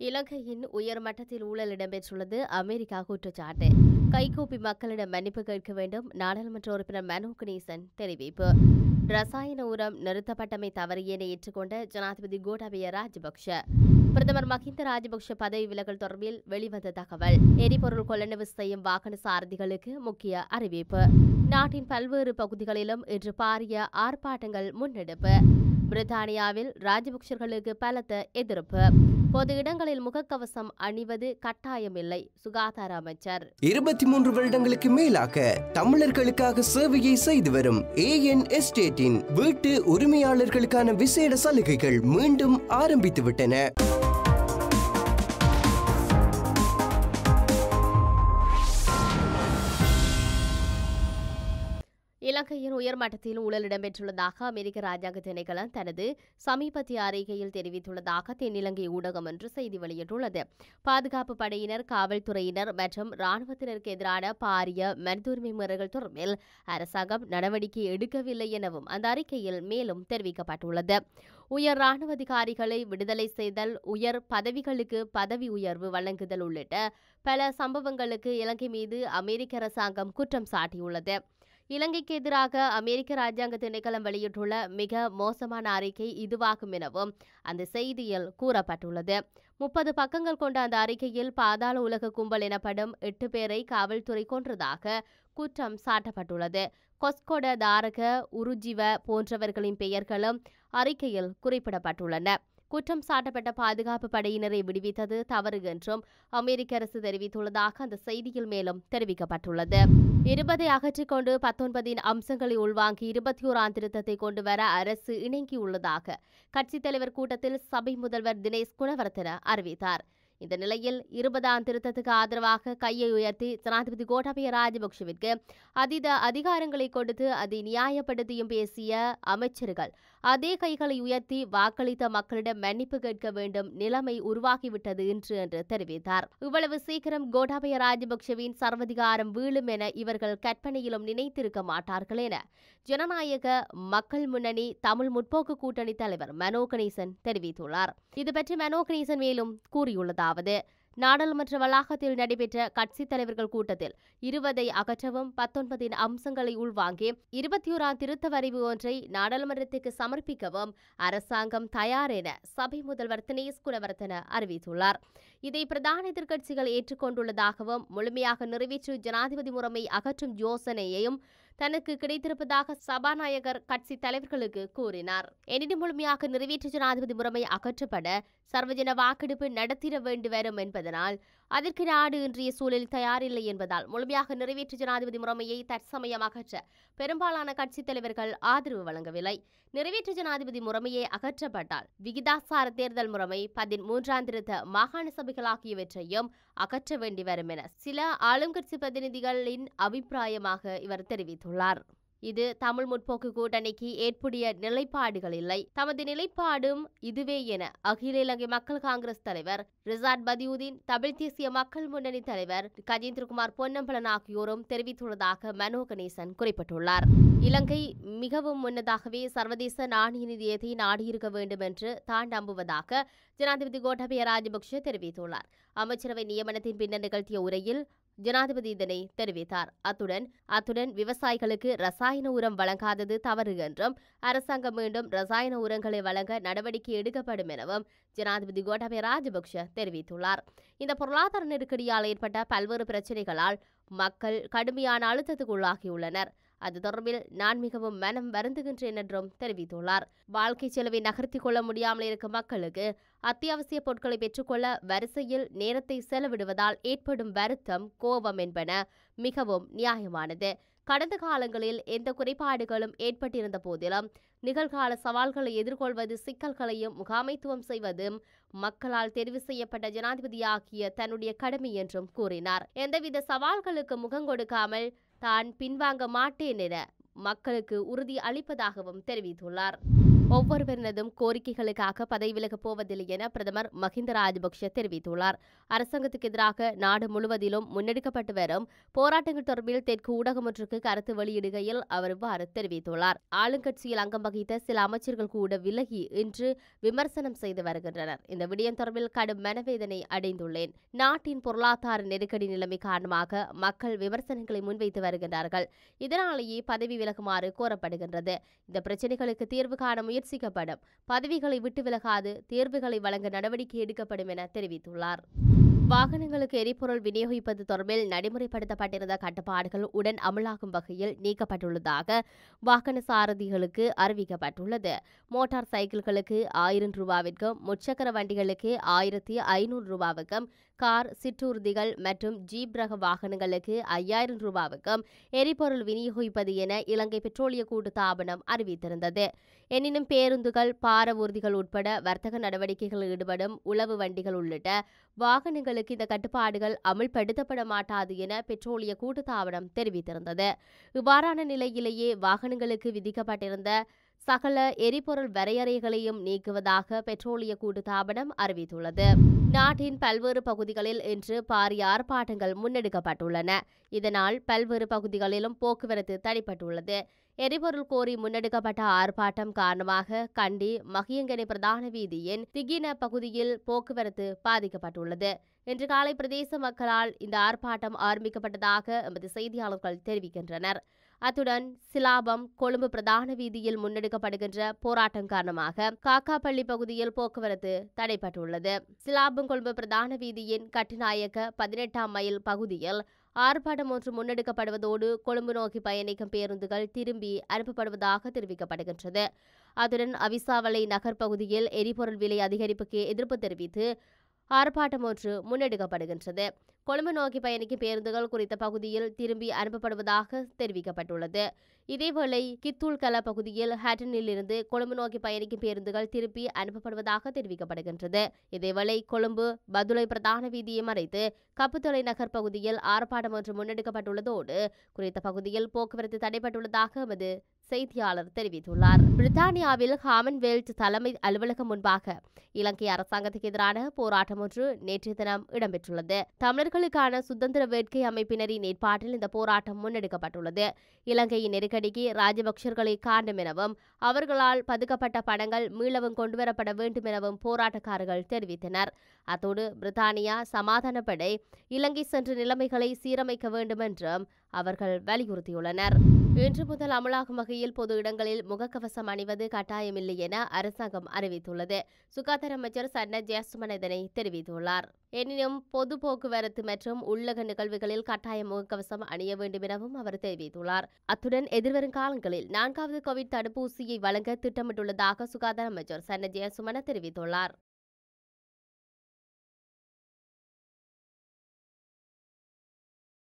இலங்கையின் உயர் மட்டத்தில் ஊழல் இடம்பெற்றுள்ளது அமெரிக்கா குற்றச்சாட்டு கைகூப்பி மக்களிடம் மன்னிப்பு கேட்க வேண்டும் நாடாளுமன்ற உறுப்பினர் மனோ கணேசன் தெரிவிப்பு ரசாயன உரம் நிறுத்தப்பட்டமை தவறு என ஏற்றுக்கொண்ட ஜனாதிபதி கோட்டாபய ராஜபக்ஷ பிரதமர் மஹிந்த ராஜபக்ஷ பதவி விலகல் தொடர்பில் வெளிவந்த தகவல் எரிபொருள் கொள்ளளவு செய்யும் வாகன சாரதிகளுக்கு முக்கிய அறிவிப்பு நாட்டின் பல்வேறு பகுதிகளிலும் இன்று பாரிய ஆர்ப்பாட்டங்கள் முன்னெடுப்பு பிரித்தானியாவில் ராஜபக்சர்களுக்கு பலத்த எதிர்ப்பு பொது இடங்களில் முகக்கவசம் அணிவது கட்டாயமில்லை சுகாதார அமைச்சர் இருபத்தி மூன்று வருடங்களுக்கு மேலாக தமிழர்களுக்காக சேவையை செய்து வரும் ஏஎன் எஸ்டேட்டின் வீட்டு உரிமையாளர்களுக்கான விசேட சலுகைகள் மீண்டும் ஆரம்பித்து விட்டன இலங்கையின் உயர்மட்டத்தில் ஊழல் இடம்பெற்றுள்ளதாக அமெரிக்க ராஜாங்க திணைக்களம் தனது சமீபத்திய அறிக்கையில் தெரிவித்துள்ளதாக தென்னிலங்கை ஊடகம் என்று செய்தி வெளியிட்டுள்ளது பாதுகாப்பு படையினர் காவல்துறையினர் மற்றும் இராணுவத்தினருக்கு எதிரான பாரிய மனிதுரிமை முறைகள் தொடர்பில் அரசாங்கம் நடவடிக்கை எடுக்கவில்லை எனவும் அந்த அறிக்கையில் மேலும் தெரிவிக்கப்பட்டுள்ளது உயர் இராணுவ அதிகாரிகளை விடுதலை செய்தல் உயர் பதவிகளுக்கு பதவி உயர்வு வழங்குதல் உள்ளிட்ட பல சம்பவங்களுக்கு இலங்கை மீது அமெரிக்க அரசாங்கம் குற்றம் சாட்டியுள்ளது இலங்கைக்கு எதிராக அமெரிக்க ராஜாங்க திணைக்களம் வெளியிட்டுள்ள மிக மோசமான அறிக்கை இதுவாகும் எனவும் அந்த செய்தியில் கூறப்பட்டுள்ளது முப்பது பக்கங்கள் கொண்ட அந்த அறிக்கையில் பாதாள உலக கும்பல் எனப்படும் எட்டு பேரை காவல்துறை கொன்றதாக குற்றம் சாட்டப்பட்டுள்ளது கொஸ்கொட தாரக உருஜிவ போன்றவர்களின் பெயர்களும் அறிக்கையில் குறிப்பிடப்பட்டுள்ளன குற்றம் சாட்டப்பட்ட பாதுகாப்பு படையினரை விடுவித்தது தவறு என்றும் அமெரிக்க அரசு தெரிவித்துள்ளதாக அந்த செய்தியில் மேலும் தெரிவிக்கப்பட்டுள்ளது இருபதை அகற்றிக்கொண்டு பத்தொன்பதின் அம்சங்களை உள்வாங்கி இருபத்தி ஓராம் திருத்தத்தை கொண்டு வர அரசு இணங்கியுள்ளதாக கட்சித் தலைவர் கூட்டத்தில் சபை முதல்வர் தினேஷ் குணவர்த்தன அறிவித்தார் இந்த நிலையில் இருபதாம் திருத்தத்துக்கு ஆதரவாக கையை உயர்த்தி ஜனாதிபதி கோட்டாபய ராஜபக்ஷவிற்கு அதீத அதிகாரங்களை கொடுத்து அதை நியாயப்படுத்தியும் பேசிய அமைச்சர்கள் அதே கைகளை உயர்த்தி வாக்களித்த மக்களிடம் மன்னிப்பு கேட்க வேண்டும் நிலைமை உருவாகிவிட்டது இன்று என்று தெரிவித்தார் இவ்வளவு சீக்கிரம் கோட்டாபய ராஜபக்ஷவின் சர்வதிகாரம் வீழும் என இவர்கள் கற்பனையிலும் நினைத்திருக்க மாட்டார்கள் என ஜனநாயக மக்கள் முன்னணி தமிழ் முற்போக்கு கூட்டணி தலைவர் மனோ கணேசன் தெரிவித்துள்ளார் இது பற்றி மனோ கணேசன் மேலும் கூறியுள்ளதாவது நாடாளுமன்ற வளாகத்தில் நடைபெற்ற கட்சித் தலைவர்கள் கூட்டத்தில் இருபதை அகற்றவும் பத்தொன்பதின் அம்சங்களை உள்வாங்கி இருபத்தி ஓராம் திருத்த வரைவு ஒன்றை நாடாளுமன்றத்துக்கு சமர்ப்பிக்கவும் அரசாங்கம் தயார் என சபை முதல்வர் தினேஷ் குணவர்த்தன அறிவித்துள்ளார் இதை பிரதான எதிர்க்கட்சிகள் ஏற்றுக்கொண்டுள்ளதாகவும் முழுமையாக நிறைவேற்று ஜனாதிபதி முறைமை அகற்றும் யோசனையையும் தனக்கு கிடைத்திருப்பதாக சபாநாயகர் கட்சி தலைவர்களுக்கு கூறினார் எனினும் முழுமையாக நிறைவேற்று ஜனாதிபதி முறைமை அகற்றப்பட சர்வஜன வாக்கெடுப்பு நடத்திட வேண்டி வரும் என்பதனால் அதற்கு நாடு இன்றைய சூழலில் தயாரில்லை என்பதால் முழுமையாக நிறைவேற்று ஜனாதிபதி முறைமையை தற்சமயம் அகற்ற பெரும்பாலான கட்சித் தலைவர்கள் ஆதரவு வழங்கவில்லை நிறைவேற்று ஜனாதிபதி முறைமையை அகற்றப்பட்டால் விகிதாசார தேர்தல் முறைமை பதிமூன்றாம் திருத்த மாகாண சபைகள் ஆகியவற்றையும் அகற்ற வேண்டி வரும் என சில ஆளுங்கட்சி பிரதிநிதிகளின் அபிப்பிராயமாக இவர் தெரிவித்துள்ளார் இது தமிழ் முற்போக்கு கூட்டணிக்கு ஏற்புடைய நிலைப்பாடுகள் இல்லை தமது நிலைப்பாடும் இதுவே என அகில இலங்கை மக்கள் காங்கிரஸ் தலைவர் ரிசாட் பதியுதீன் தமிழ் தேசிய மக்கள் முன்னணி தலைவர் கஜேந்திரகுமார் பொன்னம்பலன் ஆகியோரும் தெரிவித்துள்ளதாக மனோ கணேசன் குறிப்பிட்டுள்ளார் இலங்கை மிகவும் முன்னதாகவே சர்வதேச நாணய நிதியத்தை நாடியிருக்க வேண்டும் என்று தான் நம்புவதாக ஜனாதிபதி கோட்டாபய ராஜபக்ஷ தெரிவித்துள்ளார் அமைச்சரவை நியமனத்தின் பின்னர் நிகழ்த்திய உரையில் ஜனாதிபதி இதனை தெரிவித்தார் அத்துடன் அத்துடன் விவசாயிகளுக்கு ரசாயன உரம் வழங்காதது தவறு என்றும் அரசாங்கம் மீண்டும் ரசாயன உரங்களை வழங்க நடவடிக்கை எடுக்கப்படும் எனவும் ஜனாதிபதி கோட்டாபய ராஜபக்ஷ தெரிவித்துள்ளார் இந்த பொருளாதார நெருக்கடியால் ஏற்பட்ட பல்வேறு பிரச்சினைகளால் மக்கள் கடுமையான அழுத்தத்துக்கு உள்ளாகியுள்ளனர் அது தொடர்பில் நான் மிகவும் மனம் வருந்துகின்றேன் என்றும் தெரிவித்துள்ளார் வாழ்க்கை செலவை நகர்த்திக் கொள்ள முடியாமல் இருக்கும் மக்களுக்கு அத்தியாவசிய பொருட்களை பெற்றுக்கொள்ள வரிசையில் நேரத்தை செலவிடுவதால் ஏற்படும் வருத்தம் கோபம் என்பன மிகவும் நியாயமானது கடந்த காலங்களில் எந்த குறைபாடுகளும் ஏற்பட்டிருந்த போதிலும் நிகழ்கால சவால்களை எதிர்கொள்வது சிக்கல்களையும் முகாமைத்துவம் செய்வதும் மக்களால் தெரிவு செய்யப்பட்ட ஜனாதிபதியாகிய தன்னுடைய கடமை என்றும் கூறினார் எந்தவித சவால்களுக்கு முகம் கொடுக்காமல் தான் பின்வாங்க மாட்டேன் என மக்களுக்கு உறுதி அளிப்பதாகவும் தெரிவித்துள்ளார் ஒவ்வொருவரினதும் கோரிக்கைகளுக்காக பதவி விலகப் போவதில்லை என பிரதமர் மஹிந்த ராஜபக்ஷ தெரிவித்துள்ளார் அரசாங்கத்துக்கு எதிராக நாடு முழுவதிலும் முன்னெடுக்கப்பட்டு வரும் போராட்டங்கள் தொடர்பில் தெற்கு ஊடகம் ஒன்றுக்கு கருத்து வெளியிடுகையில் அவர் இவ்வாறு தெரிவித்துள்ளார் ஆளுங்கட்சியில் அங்கம் வகித்த சில அமைச்சர்கள் கூட விலகி இன்று விமர்சனம் செய்து வருகின்றனர் இந்த விடயம் தொடர்பில் கடும் மனவேதனை அடைந்துள்ளேன் நாட்டின் பொருளாதார நெருக்கடி நிலைமை காரணமாக மக்கள் விமர்சனங்களை முன்வைத்து வருகின்றார்கள் இதனாலேயே பதவி விலகுமாறு கோரப்படுகின்றது இந்த பிரச்சினைகளுக்கு தீர்வு காண முயற்சிக்கப்படும் பதவிகளை விட்டு விலகாது தேர்வுகளை வழங்க நடவடிக்கை எடுக்கப்படும் என தெரிவித்துள்ளார் வாகனங்களுக்கு எரிபொருள் விநியோகிப்பது தொடர்பில் நடைமுறைப்படுத்தப்பட்டிருந்த கட்டுப்பாடுகள் உடன் அமலாகும் வகையில் நீக்கப்பட்டுள்ளதாக வாகன சாரதிகளுக்கு அறிவிக்கப்பட்டுள்ளது மோட்டார் சைக்கிள்களுக்கு ஆயிரம் ரூபாவிற்கும் முச்சக்கர வண்டிகளுக்கு ஆயிரத்தி ஐநூறு ரூபாவுக்கும் கார் சிற்றூர்திகள் மற்றும் ஜீப் ரக வாகனங்களுக்கு ஐயாயிரம் ரூபாவுக்கும் எரிபொருள் விநியோகிப்பது என இலங்கை பெட்ரோலிய கூட்டுத்தாபனம் அறிவித்திருந்தது எனினும் பேருந்துகள் பார ஊர்திகள் உட்பட வர்த்தக நடவடிக்கைகளில் ஈடுபடும் உளவு வண்டிகள் உள்ளிட்ட வாகனங்களுக்கு இந்த கட்டுப்பாடுகள் அமல்படுத்தப்பட மாட்டாது என பெட்ரோலிய கூட்டுத்தாபனம் தெரிவித்திருந்தது இவ்வாறான நிலையிலேயே வாகனங்களுக்கு விதிக்கப்பட்டிருந்த சகல எரிபொருள் வரையறைகளையும் நீக்குவதாக பெட்ரோலிய கூட்டுத்தாபனம் அறிவித்துள்ளது நாட்டின் பல்வேறு பகுதிகளில் இன்று பாரிய ஆர்ப்பாட்டங்கள் முன்னெடுக்கப்பட்டுள்ளன இதனால் பல்வேறு பகுதிகளிலும் போக்குவரத்து தடைப்பட்டுள்ளது எரிபொருள் கோரி முன்னெடுக்கப்பட்ட ஆர்ப்பாட்டம் காரணமாக கண்டி மகியங்கனை பிரதான வீதியின் திகின பகுதியில் போக்குவரத்து பாதிக்கப்பட்டுள்ளது இன்று காலை பிரதேச மக்களால் இந்த ஆர்ப்பாட்டம் ஆரம்பிக்கப்பட்டதாக எமது செய்தியாளர்கள் தெரிவிக்கின்றனர் அத்துடன் சிலாபம் கொழும்பு பிரதான வீதியில் முன்னெடுக்கப்படுகின்ற போராட்டம் காரணமாக காக்காப்பள்ளி பகுதியில் போக்குவரத்து தடைப்பட்டுள்ளது சிலாபம் கொழும்பு பிரதான வீதியின் கட்டுநாயக்க பதினெட்டாம் மைல் பகுதியில் ஆர்ப்பாட்டம் ஒன்று முன்னெடுக்கப்படுவதோடு கொழும்பு நோக்கி பயணிக்கும் பேருந்துகள் திரும்பி அனுப்பப்படுவதாக தெரிவிக்கப்படுகின்றது அத்துடன் அவிசாவளை நகர் பகுதியில் எரிபொருள் விலை அதிகரிப்புக்கு எதிர்ப்பு தெரிவித்து ஆர்ப்பாட்டம் ஒன்று முன்னெடுக்கப்படுகின்றது கொழும்பு நோக்கி பயணிக்கும் பேருந்துகள் குறித்த பகுதியில் திரும்பி அனுப்பப்படுவதாக தெரிவிக்கப்பட்டுள்ளது இதேவேளை கித்தூல்கல பகுதியில் ஹேட்டனில் இருந்து கொழும்பு நோக்கி பயணிக்கும் பேருந்துகள் திருப்பி அனுப்பப்படுவதாக தெரிவிக்கப்படுகின்றது இதேவேளை கொழும்பு பதுளை பிரதான வீதியை மறைத்து கப்புத்தொலை நகர் பகுதியில் ஆர்ப்பாட்டம் ஒன்று முன்னெடுக்கப்பட்டுள்ளதோடு குறித்த பகுதியில் போக்குவரத்து தடைப்பட்டுள்ளதாக எமது செய்தியாளர் தெரிவித்துள்ளார் பிரித்தானியாவில் காமன்வெல்த் தலைமை அலுவலகம் முன்பாக இலங்கை அரசாங்கத்துக்கு எதிரான போராட்டம் ஒன்று நேற்றைய தினம் இடம்பெற்றுள்ளது தமிழர்களுக்கான சுதந்திர வேட்கை அமைப்பினரின் ஏற்பாட்டில் இந்த போராட்டம் முன்னெடுக்கப்பட்டுள்ளது இலங்கையின் நெருக்கடிக்கு ராஜபக்சர்களை காண்டும் எனவும் அவர்களால் பதுக்கப்பட்ட பணங்கள் மீளவும் கொண்டுவரப்பட வேண்டும் எனவும் போராட்டக்காரர்கள் தெரிவித்தனர் அத்தோடு பிரித்தானியா சமாதானப்படை இலங்கை சென்ற நிலைமைகளை சீரமைக்க வேண்டும் என்றும் அவர்கள் வலியுறுத்தியுள்ளனர் இன்று முதல் அமலாகும் வகையில் பொது இடங்களில் முகக்கவசம் அணிவது கட்டாயமில்லை என அரசாங்கம் அறிவித்துள்ளது சுகாதார அமைச்சர் சன்ன ஜெயசுமன் இதனை தெரிவித்துள்ளார் எனினும் பொது போக்குவரத்து மற்றும் உள்ளக நிகழ்வுகளில் கட்டாய முகக்கவசம் அணிய வேண்டும் எனவும் அவர் தெரிவித்துள்ளார் அத்துடன் எதிர்வரும் காலங்களில் நான்காவது கோவிட் தடுப்பூசியை வழங்க திட்டமிட்டுள்ளதாக சுகாதார அமைச்சர் சன்ன ஜெயசுமன தெரிவித்துள்ளார்